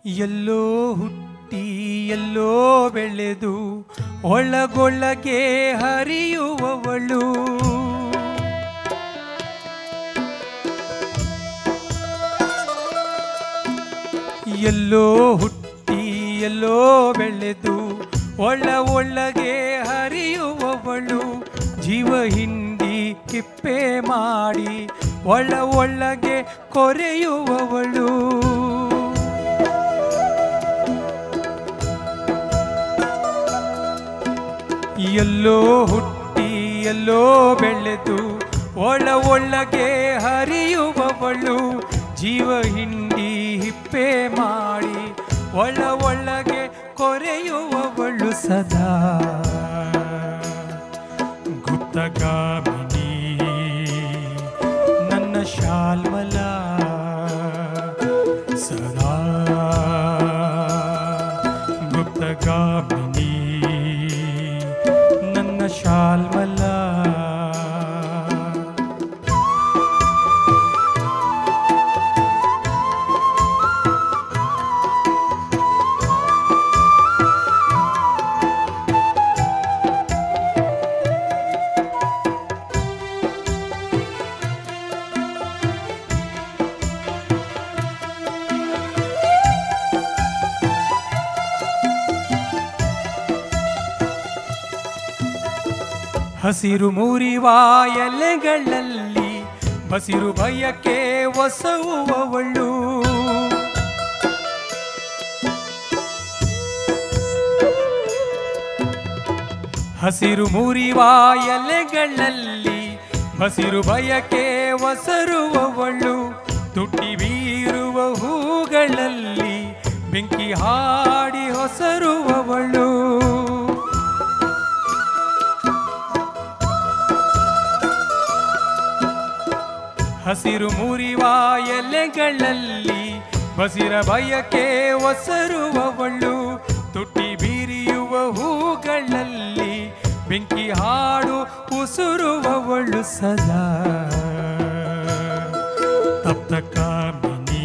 ಎಲ್ಲೋ ಹುಟ್ಟಿ ಎಲ್ಲೋ ಬೆಳೆದು ಒಳಗೊಳಗೆ ಹರಿಯುವವಳು ಎಲ್ಲೋ ಹುಟ್ಟಿ ಎಲ್ಲೋ ಬೆಳೆದು ಒಳ ಒಳಗೆ ಹರಿಯುವವಳು ಜೀವ ಹಿಂಡಿ ಹಿಪ್ಪೆ ಮಾಡಿ ಒಳ ಒಳಗೆ ಕೊರೆಯುವವಳು ಎಲ್ಲೋ ಹುಟ್ಟಿ ಎಲ್ಲೋ ಬೆಳೆದು ಒಳ ಒಳಗೆ ಹರಿಯುವವಳು ಜೀವ ಹಿಂಡಿ ಹಿಪ್ಪೆ ಮಾಡಿ ಒಳ ಒಳಗೆ ಕೊರೆಯುವವಳು ಸದಾ ಗುಪ್ತಗಾಮಿನಿ ನನ್ನ ಶಾಲ್ಮಲ ಸದಾ ಗುಪ್ತಗಾಮಿನಿ ನನ್ನ ಶಾಲ್ಮಲ ಹಸಿರು ಮುರಿವ ಎಲೆಗಳಲ್ಲಿ ಬಸಿರು ಭಯಕ್ಕೆ ಒಸವುವವಳು ಹಸಿರು ಮುರಿವ ಎಲೆಗಳಲ್ಲಿ ಬಸಿರು ಭಯಕ್ಕೆ ಒಸರುವವಳು ತುಟಿ ಬೀರುವ ಹೂಗಳಲ್ಲಿ ಬೆಂಕಿ ಹಾಡಿ ಹೊಸರುವವಳು ಹಸಿರು ಮುರಿವ ಎಲೆಗಳಲ್ಲಿ ಬಸಿರ ಭಯಕ್ಕೆ ಒಸರುವವಳು ತುಟಿ ಬೀರಿಯುವ ಹೂಗಳಲ್ಲಿ ಬೆಂಕಿ ಹಾಡು ಉಸುರುವವಳು ಸದಾ ತಪ್ತ ಕಾಮಿನಿ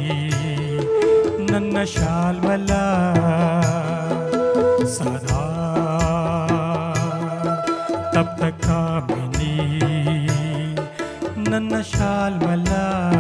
ನನ್ನ ಶಾಲ್ಮಲ ಸದಾ ತಪ್ತ ಕಾಮಿನಿ ನನ್ನ ಶಾಲ್ಮಲ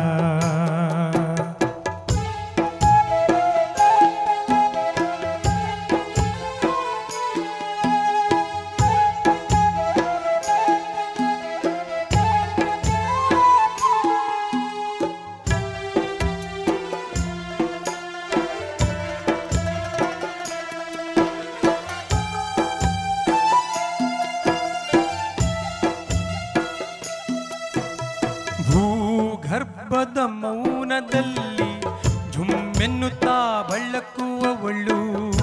ಭೂಗರ್ಭದ ಮೌನದಲ್ಲಿ ಝುಮ್ಮೆನ್ನುತ್ತಾ ಬಳ್ಳಕ್ಕುವವಳು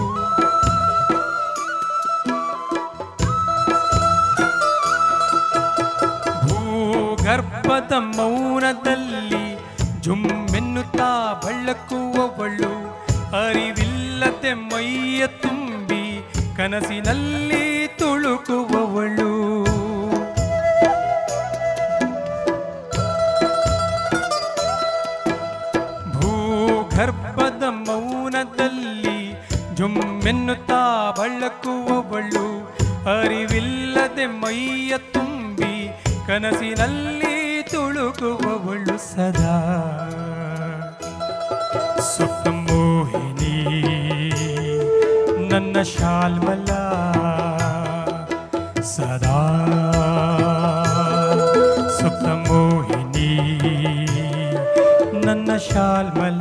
ಭೂಗರ್ಭದ ಮೌನದಲ್ಲಿ ಜುಮ್ಮೆನ್ನುತ್ತಾ ಬಳ್ಳಕ್ಕುವವಳು ಅರಿವಿಲ್ಲದೆ ಮೈಯ ತುಂಬಿ ಕನಸಿನಲ್ಲಿ ತುಳುಕುವವಳು ಭೂಗರ್ಭದ ಮೌನದಲ್ಲಿ ಜುಮ್ಮೆನ್ನುತ್ತಾ ಬಳ್ಳಕುವವಳು ಅರಿವಿಲ್ಲದೆ ಮೈಯ ತುಂಬಿ ಕನಸಿನಲ್ಲಿ ತುಳುಕುವವಳು ಸದಾ ಸುಪ್ತ ಮೋಹಿನಿ ನನ್ನ ಶಾಲ್ಮಲ ಸದಾ ಸುಪ್ತ ಮೋಹಿನಿ ನನ್ನ ಶಾಲ್ಮಲ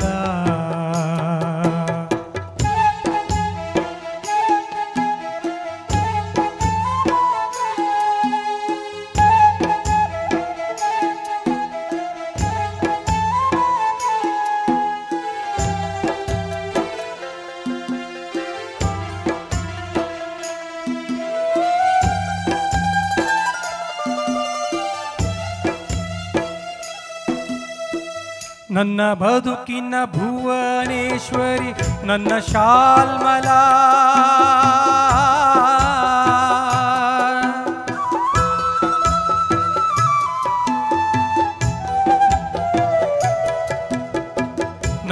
ನನ್ನ ಬದುಕಿನ ಭುವನೇಶ್ವರಿ ನನ್ನ ಶಾಲ್ಮಲ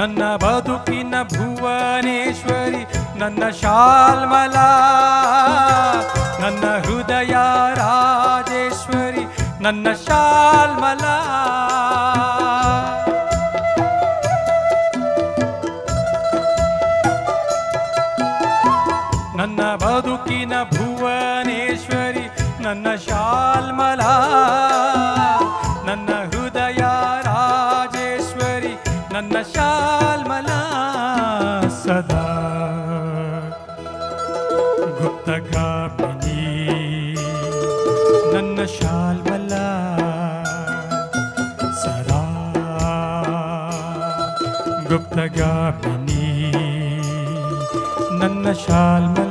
ನನ್ನ ಬದುಕಿನ ಭುವನೇಶ್ವರಿ ನನ್ನ ಶಾಲ್ಮಲ ನನ್ನ ಹೃದಯ ರಾಜೇಶ್ವರಿ ನನ್ನ ಶಾಲ್ಮಲ ನನ್ನ ಬದುಕಿನ ಭುವನೇಶ್ವರಿ ನನ್ನ ಶಾಲ್ಮಲ ನನ್ನ ಹೃದಯ ರಾಜೇಶ್ವರಿ ನನ್ನ ಶಾಲ್ಮಲ ಸದಾ ಗುಪ್ತಗಾಮಿನಿ ನನ್ನ ಶಾಲ್ಮಲ ಸದಾ ಗುಪ್ತಗಾಮಿನಿ ನನ್ನ ಶಾಲ್ಮಲ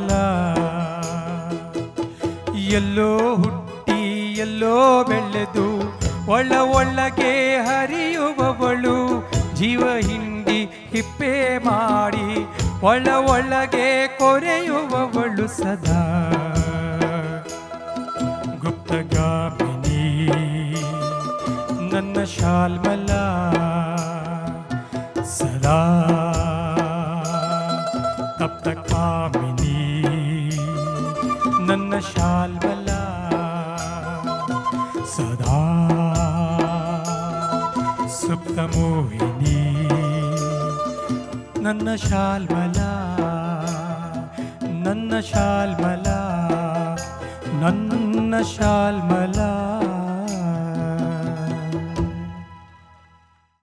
ಎಲ್ಲೋ ಹುಟ್ಟಿ ಎಲ್ಲೋ ಬೆಳೆದು ಒಳ ಒಳಗೆ ಹರಿಯುವವಳು ಜೀವ ಹಿಂಡಿ ಹಿಪ್ಪೆ ಮಾಡಿ ಒಳ ಒಳಗೆ ಕೊರೆಯುವವಳು ಸದಾ ಗುಪ್ತಗಾಮಿನಿ ನನ್ನ ಶಾಲ್ಮಲ ಸದಾ ತಪ್ತ ಕಾಮಿನಿ ನನ್ನ ಶಾಲ್ಮಲ ಸದಾ ಸುಪ್ತ ಮೋಹಿನಿ ನನ್ನ ಶಾಲ್ಮಲ ನನ್ನ ಶಾಲ್ಮಲ ನನ್ನ ಶಾಲ್ಮಲ